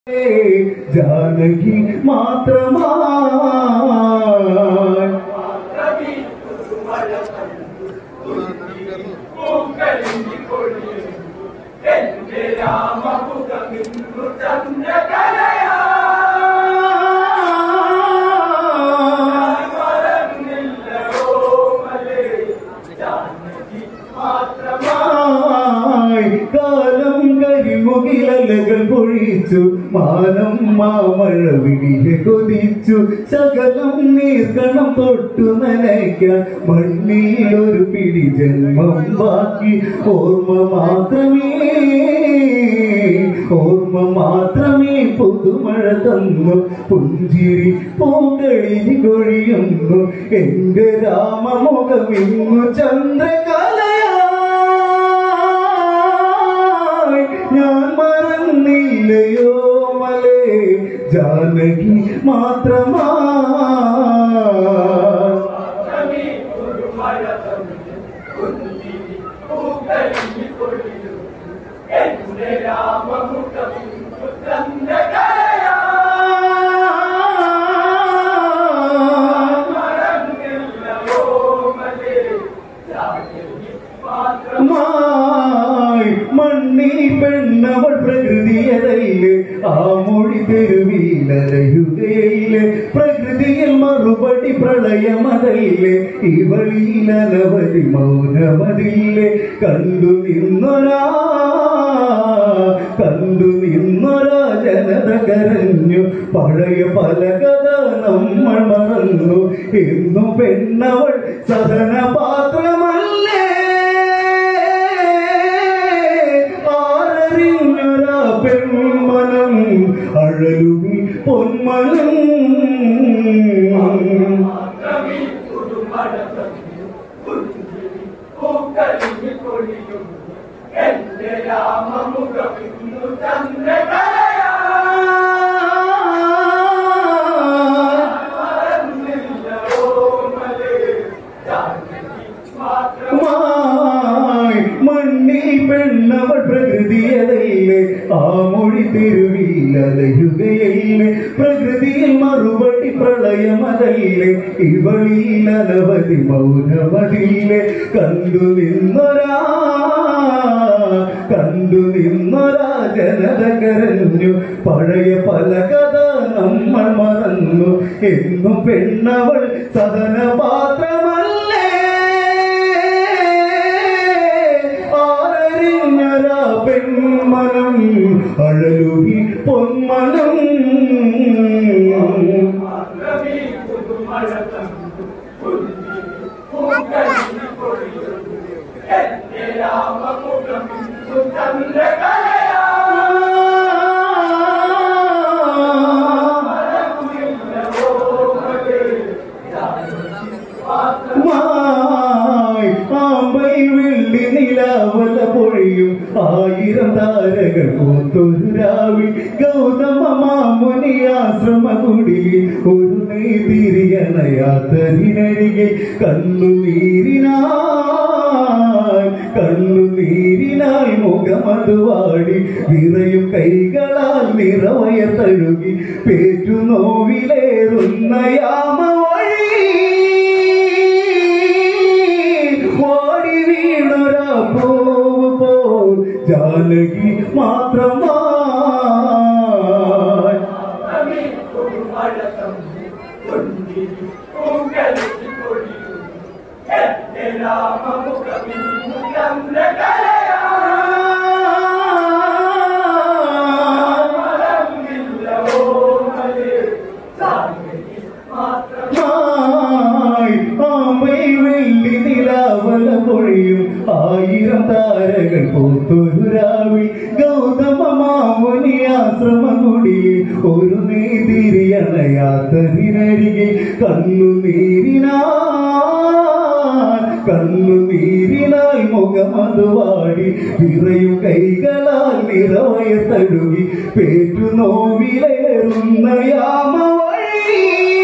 ജാനകി മാത്രമായി ായി കാലം കരിമുകിലലകൾ പൊഴിച്ചു മാനം മാമഴ വിടിയെ കൊതിച്ചു സകലം നീർക്കണം തൊട്ടു നനയ്ക്കാൻ മണ്ണിലൊരു പിടി ജന്മം ബാക്കി ഓർമ്മ മാത്രമേ ഓർമ്മ മാത്രമേ പുതുമഴ തന്നു പുഞ്ചിരി പൂങ്കളിരി കൊഴിയുന്നു എന്റെ രാമമുഖം ഇന്നു ചന്ദ്രകലയായി ഞാൻ മറന്നില്ലയോ മലേ ജാനകി മാത്രമാ മായി മണ്ണി പെണ്ണവൾ പ്രകൃതിയതയില് ആ മൊഴി തെരുവിലരയുകയില് പ്രകൃതിയിൽ മറുപടി പ്രളയമതയില് ഇവളിൽ അനവധി മൗനമതില്ലേ കണ്ടു നിന്നൊരാ കണ്ടു നിന്നൊരാ ജനത കരഞ്ഞു പഴയ പല കഥ നമ്മൾ മറന്നു എന്നു പെണ്ണവൾ സഹന പാത്രമല്ലേ ആരറിഞ്ഞൊരാ പെൺമനം അഴലുമി പൊന്മനം മായി മണ്ണിൽ പെണ്ണവൾ പ്രകൃതിയതയില്ലേ ആ മൊഴി തെരുവിലലയുകയില്ലേ പ്രകൃതിയിൽ മറുപടി പ്രളയമതയില്ലേ ഇവളിൽ അനവധി മൗനമതില്ലേ കണ്ടു നിന്നൊരാ കണ്ടു നിന്നൊരാ ജനത കരഞ്ഞു പഴയ പല കഥ നമ്മൾ മറന്നു എന്നു പെണ്ണവൾ സദന പാത്രമല്ലേ ആരറിഞ്ഞൊരാ പെൺമനം അഴലുകി പൊന്മനം മായി ആമ്പൈ വെള്ളി നിലാവല പൊഴിയും ആയിരം താരകൾ പൂത്തൊരു രാവിൽ ഗൗതമ മാമുനി ആശ്രമ കുടിയിൽ ഒരു നെയ്തിരിയണയാത്തതിനരികെ കണ്ണുനീരിനായി കണ്ണുനീരിനായി മുഖമത് വാടി വിറയും കൈകളാൽ നിറവയ തഴുകി പേറ്റു നോവിലേറുന്ന യാമ വഴി ഓടി വീണൊരാ പൂവ് പോൽ ജാനകി മാത്രമായി മായി ആമ്പൈ വെള്ളി നിലാവല പൊഴിയും ആയിരം താരകൾ പൂത്തൊരു രാവിൽ ഗൗതമ മാമുനി ആശ്രമ കുടിയിൽ ഒരു നീതിരിയണയാത്തതിനരികെ കണ്ണുനീരിനാൽ കണ്ണുനീരിനായി മുഖമത് വാടി വിറയും കൈകളാൽ നിറവയ തഴുകി പേറ്റു നോവിലേറുന്ന യാമ വഴി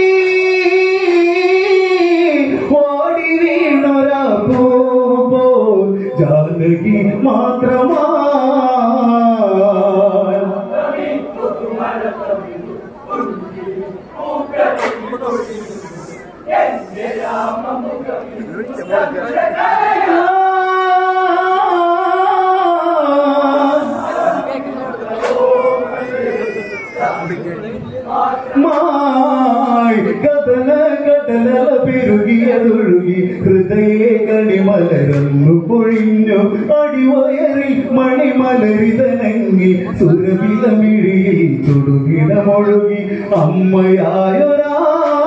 ഓടി വീണൊരാ പൂ പോൽ ജാനകി മാത്രമായി മായി കഥന കടലല പെരുകിയതൊഴുകി ഹൃദയേ കണിമലരന്നു പൊഴിഞ്ഞു അടിവയറിൽ മണിമലരിതനങ്ങി സുരവിലമിഴിയിൽ തൊടുകിടമൊഴുകി അമ്മയായൊരാ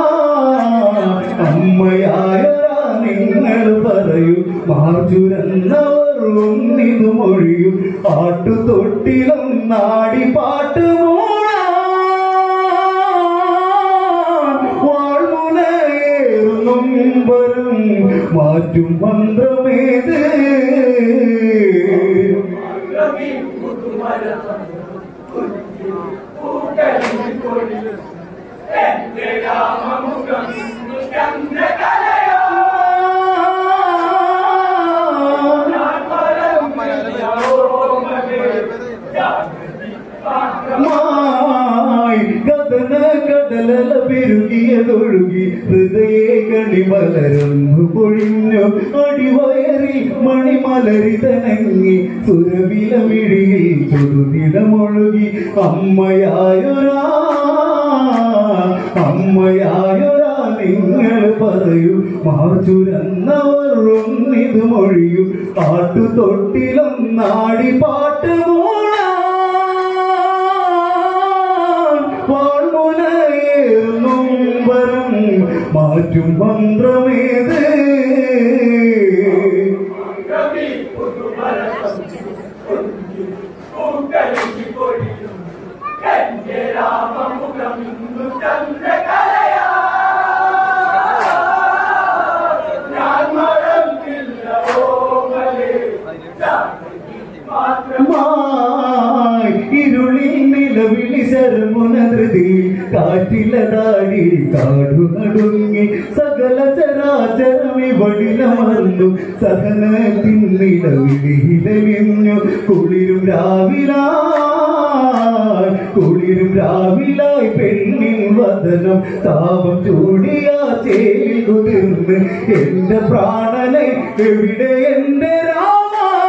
അമ്മയായൊരാ നിങ്ങൾ പറയൂ മാർജുരന്നവർ ഒന്നിതു മൊഴിയും ആട്ടുതൊട്ടിലും നാടി പാട്ടുമോളാ വാൾമുനയേറും വരും മാറ്റും മന്ത്രമേത് മായി കഥന കടലല പെരുകിയതൊഴുകി ഹൃദയേ കണിമലരന്നു പൊഴിഞ്ഞു അടിവയറിൽ മണിമലരിതനങ്ങി സുരവിലമിഴിയിൽ ചുടുനിടമൊഴുകി അമ്മയായൊരാ അമ്മയായൊരാ നിങ്ങൾ പറയൂ മാർച്ചുരന്നവർ ഒന്നിതു മൊഴിയൂ ആട്ടുതൊട്ടിലും നാടി പാട്ട് വാൾമുനയേറും വരും മാറ്റും മന്ത്രമേത് മായി ഇരുളിൽ നിലവിളി ശരമുനധൃതി കാറ്റിലതാടി കാടു നടുങ്ങി സകല ചരാചരമി വടിലമർന്നു സഹനത്തിൻ നിലവിളിയിലലിഞ്ഞു കുളിരും രാവിലായി കുളിരും രാവിലായി പെണ്ണിൻ വദനം താപം ചൂടിയാ ചേരി കുതിർന്ന് എന്റെ പ്രാണനെ എവിടെ എന്റെ രാമ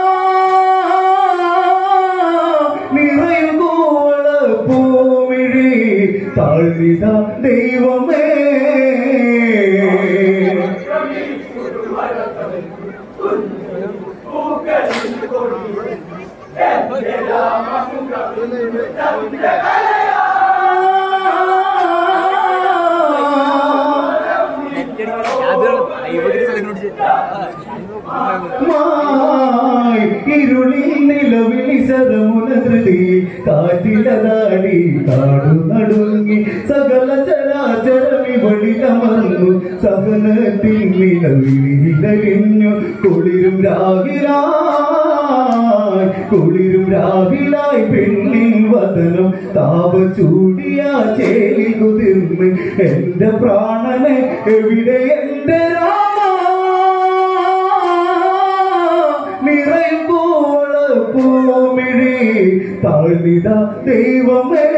നിറയുകോള പൂമിഴി താഴ്വിത ദൈവമേ മായി ഇരുളിൽ നിലവിളി ശരമുനധൃതി കാറ്റിലതാടി കാടു നടുങ്ങി സകല ചരാചരമി വഴിലമർന്നു സഹനത്തിൻ നിലവിളിയിലലിഞ്ഞു കുളിരും രാവിലായി കുളിരും രാവിലായി പെണ്ണിൻ വദനം താപ ചൂടിയ ചേലി കുതിർന്ന് എന്റെ പ്രാണനെ എവിടെ എന്റെ രാമ നിറയുമ്പോൾ പൂമിഴി താഴ്ന്നിത ദൈവമേ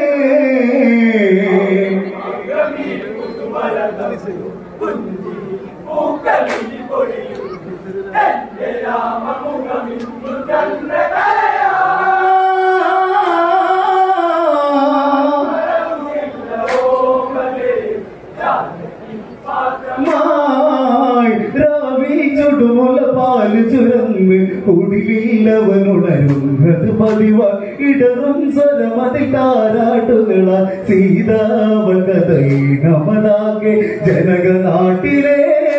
മായി രാവിൽ ചുടുമുല പാല് ചുരന്ന് കുടിലില്ലവനുണരുന്നത് പതിവ ഇടറും സ്വരമതി താരാട്ടുകള സീതാവൾ കഥയിനമതാകെ ജനകനാട്ടിലെ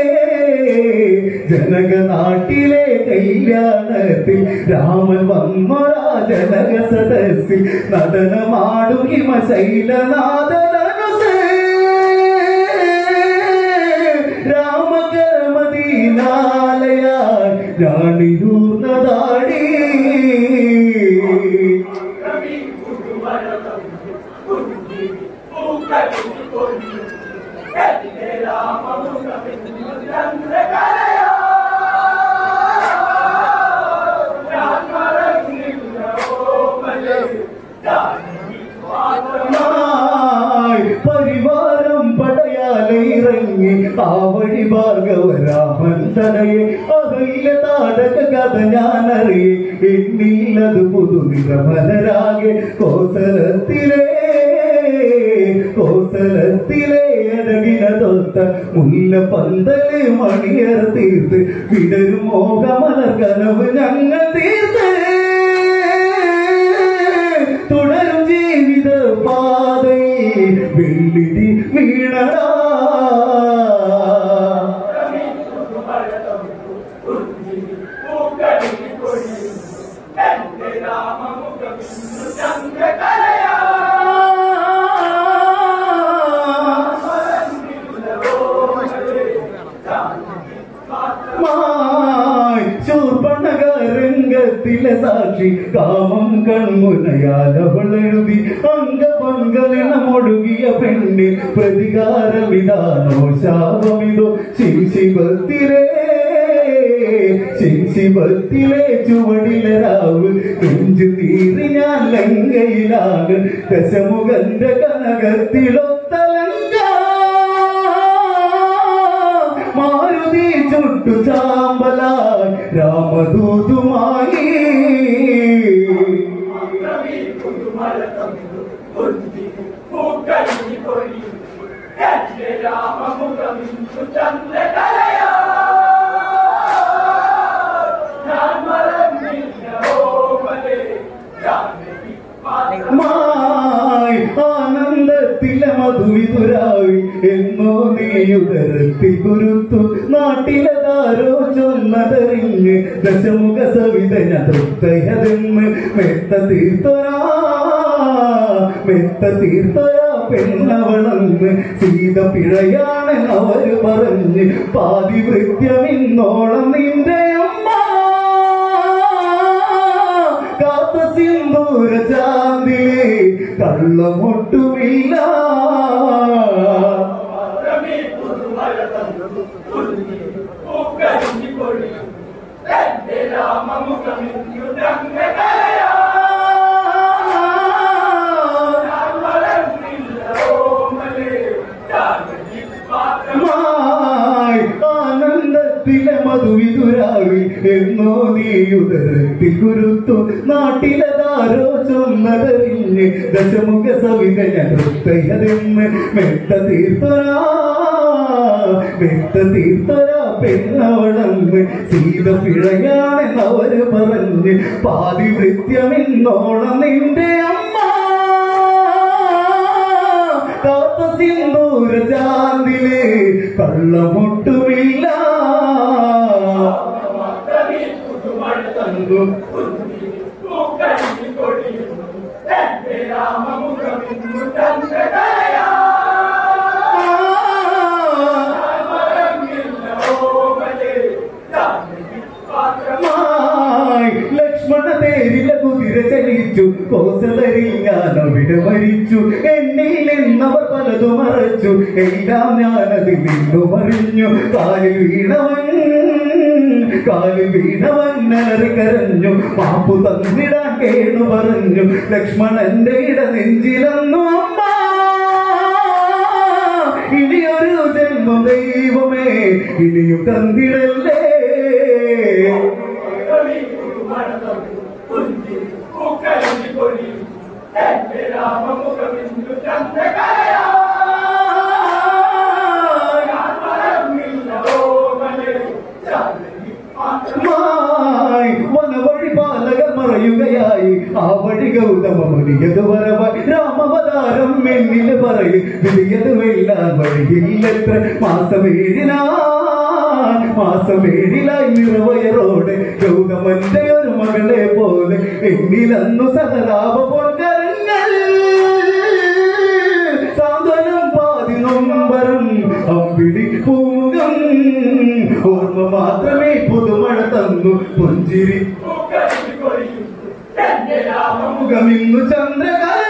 ജനകനാട്ടിലെ കല്യാണത്തിൽ രാമൻ വന്നൊരാ ജനക സദസ്സിൽ നടനമാടും ഹിമശൈലനാഥനനുസേ രാമകരമദീനാലയാൽ രാണിയൂർന്നതാടി തുടങ്ങി ആ വഴി ഭാർഗവരാമൻ തനയെ അകയില താടക കഥ ഞാനറിയെ എണ്ണീലത് പുതുനിറമലരാകെ കോസലത്തിലേ കോസലത്തിലെ അഴകിന തൊത്ത മുല്ല പന്തല് മണിയർ തീർത്ത് വിടരും മോഹമലർ കനവ് ഞങ്ങൾ തീർത്ത് തുടരും ജീവിത പാതയിൽ വെള്ളിടി വീണടാ മായി ചൂർപ്പണകരംഗത്തിലെ സാക്ഷി കാമം കൺമുനയാൽ അവൾ എഴുതി അംഗപങ്കലിനമൊടുകിയ പെണ്ണ് പ്രതികാരമിതാനോ ശാപമിതോ ശിശിപത്തിലേ ശിശിപത്തിലെ ചുവടിലെ രാവ് നെഞ്ചു തീറി ഞാൻ ലങ്കയിലാണ് ദശമുഖന്റെ കനകത്തിലൊത്തലങ്ക മാരുതി ചുട്ടു ചാമ്പലായി രാമദൂതുമായി മായി ആനന്ദത്തിലെ മധുവിതുരാവി എന്നോ നീയുദരത്തി കുരുത്തു നാട്ടിലതാരോ ചൊന്നതറിഞ്ഞ് ദശമുഖ സവിതന തൃപ്തയതെന്ന് മെത്ത തീർത്തൊരാ മെത്ത തീർത്തൊരാ പെണ്ണവളന്ന് സീത പിഴയാണ് അവര് പറഞ്ഞ് പാതിവൃത്യമിന്നോളം നിന്റെ അമ്മ കാത്ത സിന്ദൂര ചാന്തിലേ കള്ളമൊട്ടുമില്ല മായി ആനന്ദത്തിലെ മധുവിതുരാവി എന്നോ നീയുദരത്തിൽ കുരുത്തു നാട്ടിലതാരോ ചൊന്നതറിഞ്ഞ് ദശമുഖ സവിത നൃത്തയതെന്ന് മെത്ത തീർത്ഥരാ മെത്ത തീർത്ഥരാ പെണ്ണവളന്ന് സീത പിഴയാണെന്ന് അവര് പറഞ്ഞ് പാതിവൃത്യമെന്നോളം നിന്റെ അമ്മ കാത്ത സിന്ദൂര ചാന്തിലേ കള്ളമൊട്ടുമില്ല മായി ലക്ഷ്മണ തേരില കുതിര ചലിച്ചു കോസലരിൽ ഞാൻ അവിടെ മരിച്ചു എന്നിൽ നിന്നവർ പലതും മറച്ചു എല്ലാം ഞാനതിൽ നിന്നു മറിഞ്ഞു കാലിൽ വീണവൻ കാലിൽ വീണവൻ നലറി കരഞ്ഞു മാപ്പു തന്നിടാൻ കേണു പറഞ്ഞു ലക്ഷ്മണന്റെ ഇട നെഞ്ചിലെന്നു അമ്മ ഇനിയൊരു ജന്മം ദൈവമേ ഇനിയും തന്നിടല്ലേ മായി വനവഴി പാലകർ മറയുകയായി ആ വഴി ഗൗതമ മുനിയത് വരവായി രാമവതാരം എന്നിൽ പറയും വിളിയത് വെല്ലാൻ വഴിയില്ലെത്ര മാസമേഴിനാ മാസമേഴിലായി നിറവയറോടെ ഗൗതമന്റെ ഒരു മകളെ പോലെ എന്നിലന്നു സഹതാപ പൊൻകരങ്ങൾ സാന്ത്വനം പാതി നൊമ്പരം അമ്പിടി പൂമുഖം ഓർമ്മ മാത്രമേ പുതുമഴ തന്നു പുഞ്ചിരി മുഖമിന്നു ചന്ദ്രകല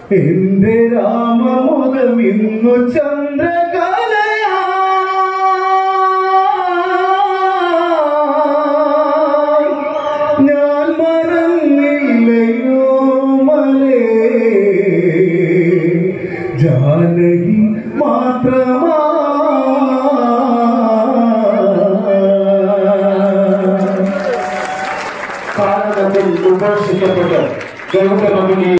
എന്റെ രാമമുഖം ഇന്നു ചന്ദ്രകലയാ ഞാൻ മറന്നില്ലയോ മലേ ജാനകി മാത്രമാ കാലഘട്ടത്തിൽ ഉപേക്ഷിക്കപ്പെട്ട് ഗൗതമമുനി